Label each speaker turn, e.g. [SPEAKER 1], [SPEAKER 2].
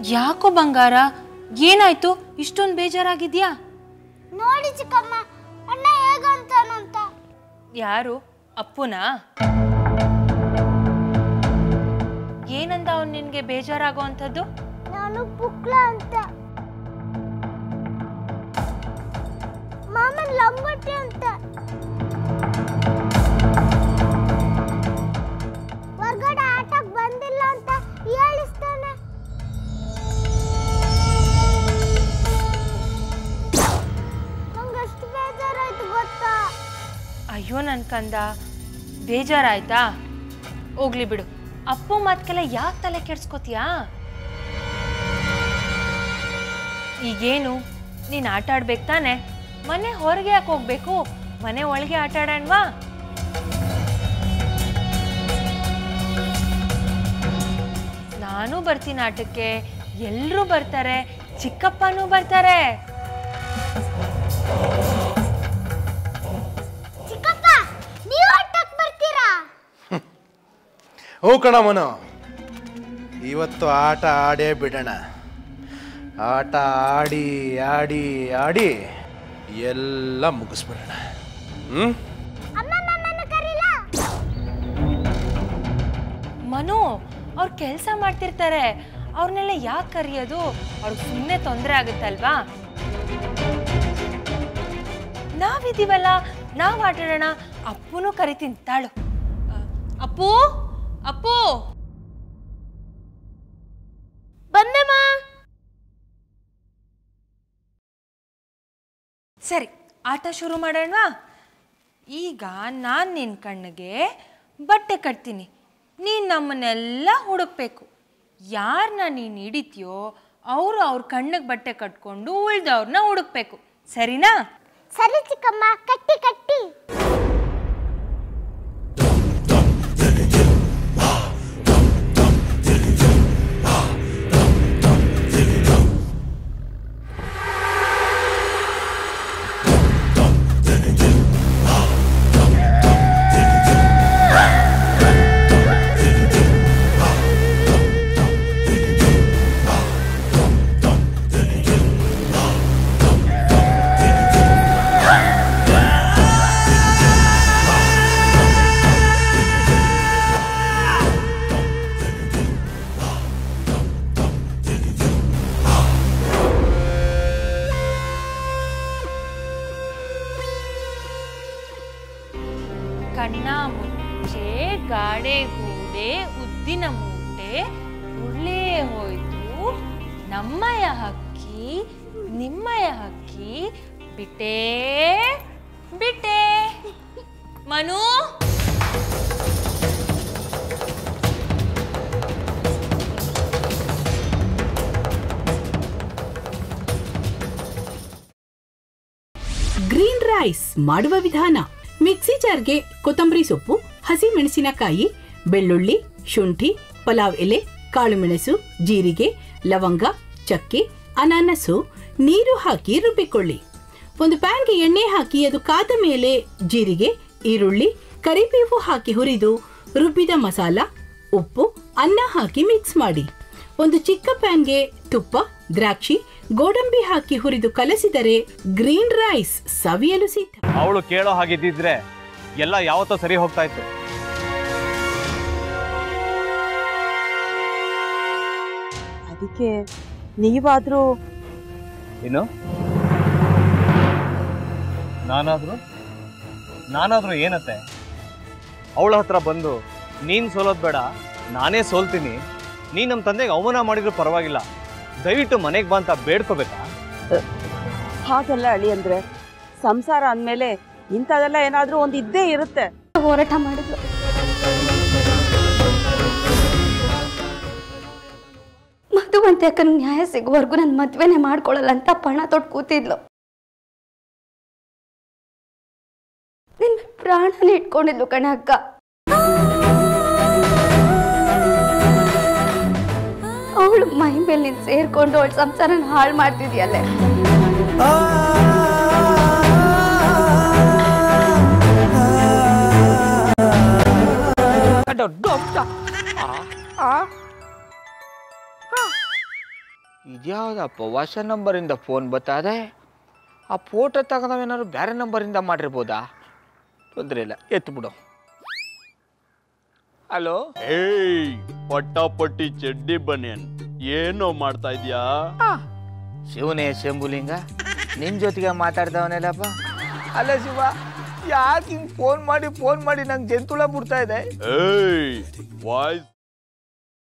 [SPEAKER 1] ಯಾಕೋ ಬಂಗಾರ ಏನಾಯ್ತು ಇಷ್ಟೊಂದು ಬೇಜಾರಾಗಿದ್ಯಾ
[SPEAKER 2] ನೋಡಿ ಚಿಕ್ಕಮ್ಮ ಅಣ್ಣ ಹೇಗಂತಾನಂತ
[SPEAKER 1] ಯಾರು ಅಪ್ಪುನಾ ಏನಂದ ಅವನ್ ನಿನ್ಗೆ ಬೇಜಾರಾಗೋ ಅಂಥದ್ದು
[SPEAKER 2] ನಾನು ಪುಕ್ಲ ಅಂತ ಮಾಮನ್ ಲಂಬಟ್ಟಿ ಅಂತ ಹೊರ್ಗಡೆ ಆಟಕ್ ಬಂದಿಲ್ಲ ಅಂತ ಹೇಳಿಸ್ತಾನೆ ನಂಗೆ ಎಷ್ಟು ಬೇಜಾರಾಯ್ತು ಗೊತ್ತಾ
[SPEAKER 1] ಅಯ್ಯೋ ನನ್ ಕಂದ ಬೇಜಾರಾಯ್ತಾ ಹೋಗ್ಲಿ ಬಿಡು ಅಪ್ಪು ಮಾತ್ಕೆಲ್ಲ ಯಾಕೆ ತಲೆ ಕೆಡ್ಸ್ಕೊತೀಯಾ ಈಗೇನು ನೀನ್ ಆಟ ಆಡ್ಬೇಕು ತಾನೆ ಮನೆ ಹೊರಗೆ ಯಾಕೆ ಹೋಗ್ಬೇಕು ಮನೆ ಒಳಗೆ ಆಟ ಆಡೋಣವಾ ನಾನು ಬರ್ತೀನಿ ಆಟಕ್ಕೆ ಎಲ್ಲರೂ ಬರ್ತಾರೆ ಚಿಕ್ಕಪ್ಪನೂ ಬರ್ತಾರೆ
[SPEAKER 2] ಚಿಕ್ಕಪ್ಪ ನೀವು ಆಟಕ್ ಬರ್ತೀರಾ
[SPEAKER 3] ಹ್ಞೂ ಕಣಮ್ಮನು ಇವತ್ತು ಆಟ ಆಡೇ ಬಿಡೋಣ ಆಟ ಆಡಿ ಆಡಿ ಆಡಿ ಎಲ್ಲ ಮುಗಿಸ್ಬಿಡೋಣ ಹ್ಞೂ
[SPEAKER 2] ಅಮ್ಮ ನನ್ನನ್ನು ಕರೀಲ
[SPEAKER 1] ಮನು ಅವ್ರು ಕೆಲಸ ಮಾಡ್ತಿರ್ತಾರೆ ಅವ್ರನ್ನೆಲ್ಲ ಯಾಕೆ ಕರೆಯೋದು ಅವ್ರಿಗೆ ಸುಮ್ಮನೆ ತೊಂದರೆ ಆಗುತ್ತಲ್ವಾ ನಾವಿದ್ದೀವಲ್ಲ ನಾವು ಆಟಾಡೋಣ ಅಪ್ಪನೂ ಕರಿತೀನಿ ತಾಳು ಆ, ಅಪ್ಪು ಅಪ್ಪು
[SPEAKER 2] ಬಂದಮ್ಮ
[SPEAKER 1] ಸರಿ ಆಟ ಶುರು ಮಾಡೋಣವಾ ಈಗ ನಾನು ನಿನ್ನ ಕಣ್ಣಿಗೆ ಬಟ್ಟೆ ಕಟ್ತೀನಿ ನೀನು ನಮ್ಮನ್ನೆಲ್ಲ ಹುಡುಕ್ಬೇಕು ಯಾರನ್ನ ನೀನು ಹಿಡಿತೀಯೋ ಅವರು ಅವ್ರ ಕಣ್ಣಿಗೆ ಬಟ್ಟೆ ಕಟ್ಕೊಂಡು ಉಳ್ದವ್ರನ್ನ ಹುಡುಕ್ಬೇಕು ಸರಿನಾ
[SPEAKER 2] ಸರಿ ಚಿಕ್ಕಮ್ಮ ಕಟ್ಟಿ ಕಟ್ಟಿ
[SPEAKER 1] ಕಣ್ಣ ಮುಚ್ಚೆ ಗಾಡೆ ಗೂಡೆ ಉದ್ದಿನ ಮೂಟೆ ಉರುಳೇ ಹೋಯ್ತು ನಮ್ಮಯ ಹಕ್ಕಿ ನಿಮ್ಮಯ ಹಕ್ಕಿ ಬಿಟ್ಟೇ ಬಿಟ್ಟೆ ಮನು
[SPEAKER 4] ಗ್ರೀನ್ ರೈಸ್ ಮಾಡುವ ವಿಧಾನ ಮಿಕ್ಸಿ ಜಾರ್ಗೆ ಕೊತ್ತಂಬರಿ ಸೊಪ್ಪು ಹಸಿ ಮೆಣಸಿನಕಾಯಿ ಬೆಳ್ಳುಳ್ಳಿ ಶುಂಠಿ ಪಲಾವ್ ಎಲೆ ಕಾಳುಮೆಣಸು ಜೀರಿಗೆ ಲವಂಗ ಚಕ್ಕೆ ಅನಾನಸು ನೀರು ಹಾಕಿ ರುಬ್ಬಿಕೊಳ್ಳಿ ಒಂದು ಪ್ಯಾನ್ಗೆ ಎಣ್ಣೆ ಹಾಕಿ ಅದು ಕಾದ ಮೇಲೆ ಜೀರಿಗೆ ಈರುಳ್ಳಿ ಕರಿಬೇವು ಹಾಕಿ ಹುರಿದು ರುಬ್ಬಿದ ಮಸಾಲ ಉಪ್ಪು ಅನ್ನ ಹಾಕಿ ಮಿಕ್ಸ್ ಮಾಡಿ ಒಂದು ಚಿಕ್ಕ ಪ್ಯಾನ್ಗೆ ತುಪ್ಪ ದ್ರಾಕ್ಷಿ ಗೋಡಂಬಿ ಹಾಕಿ ಹುರಿದು ಕಲಸಿದರೆ ಗ್ರೀನ್ ರೈಸ್ ಸವಿಯಲು ಸಿದ್ಧ
[SPEAKER 5] ಅವಳು ಕೇಳೋ ಹಾಗಿದ್ದಿದ್ರೆ ಎಲ್ಲ ಯಾವತ್ತೋ ಸರಿ ಹೋಗ್ತಾ ಇತ್ತು
[SPEAKER 6] ಅದಕ್ಕೆ ನೀವಾದ್ರೂ
[SPEAKER 5] ಏನು ನಾನಾದ್ರೂ ನಾನಾದ್ರೂ ಏನತ್ತೆ ಅವಳ ಹತ್ರ ಬಂದು ನೀನ್ ಸೋಲೋದ್ ಬೇಡ ನಾನೇ ಸೋಲ್ತೀನಿ ನೀನ್ ನಮ್ಮ ತಂದೆಗೆ ಅವಮಾನ ಮಾಡಿದ್ರು ಪರವಾಗಿಲ್ಲ ದಯವಿಟ್ಟು ಮನೆಗೆ ಬಾ ಅಂತ ಬೇಡ್ಕೋಬೇಕಾ
[SPEAKER 6] ಹಾಗೆಲ್ಲ ಅಳಿ ಅಂದ್ರೆ ಸಂಸಾರ ಅಂದ್ಮೇಲೆ ಇಂಥದೆಲ್ಲ ಏನಾದ್ರೂ ಒಂದು ಇದ್ದೇ ಇರುತ್ತೆ
[SPEAKER 2] ಹೋರಾಟ ಮಾಡಿದ್ಲು
[SPEAKER 7] ಮಧುವಂತೆ ಅಕ್ಕನ ನ್ಯಾಯ ಸಿಗುವವರೆಗೂ ನನ್ನ ಮದ್ವೆನೇ ಮಾಡ್ಕೊಳ್ಳಲ್ಲ ಅಂತ ಪಣ ತೊಟ್ಟು ಕೂತಿದ್ಲು ನಿನ್ನ ಪ್ರಾಣನೇ ಇಟ್ಕೊಂಡಿದ್ಲು ಕಣ ಅಕ್ಕ ಅವಳು ಮೈ ಮೇಲೆ ನೀನು ಸೇರ್ಕೊಂಡು ಅವಳ ಸಂಸಾರನ ಹಾಳು ಮಾಡ್ತಿದ್ಯಲ್ಲೇ
[SPEAKER 8] ಇದ್ಯಾವುದಪ್ಪ ಹೊಸ ನಂಬರಿಂದ ಫೋನ್ ಬತ್ತದೆ ಆ ಫೋಟೋ ತಗೊಂಡವೇನಾದ್ರು ಬೇರೆ ನಂಬರಿಂದ ಮಾಡಿರ್ಬೋದಾ ತೊಂದರೆ ಇಲ್ಲ ಎತ್ತು ಬಿಡು ಹಲೋ
[SPEAKER 9] ಏಯ್ ಪಟ್ಟಾಪಟ್ಟಿ ಚಡ್ಡಿ ಬನಿಯನ್ ಏನೋ ಮಾಡ್ತಾ ಇದ್ಯಾ
[SPEAKER 8] ಶಿವನೇ ಶಂಭುಲಿಂಗ ನಿನ್ನ ಜೊತೆಗೆ ಮಾತಾಡ್ದವನೇಲಪ್ಪ ಅಲ್ಲ ಶಿವ ಯಾಕೆ ಹಿಂಗೆ ಫೋನ್ ಮಾಡಿ ಫೋನ್ ಮಾಡಿ ನಂಗೆ ಜಂತುಳ ಬಿಡ್ತಾ ಇದೆ
[SPEAKER 9] ಏಯ್ ವಾಯ್ಸ್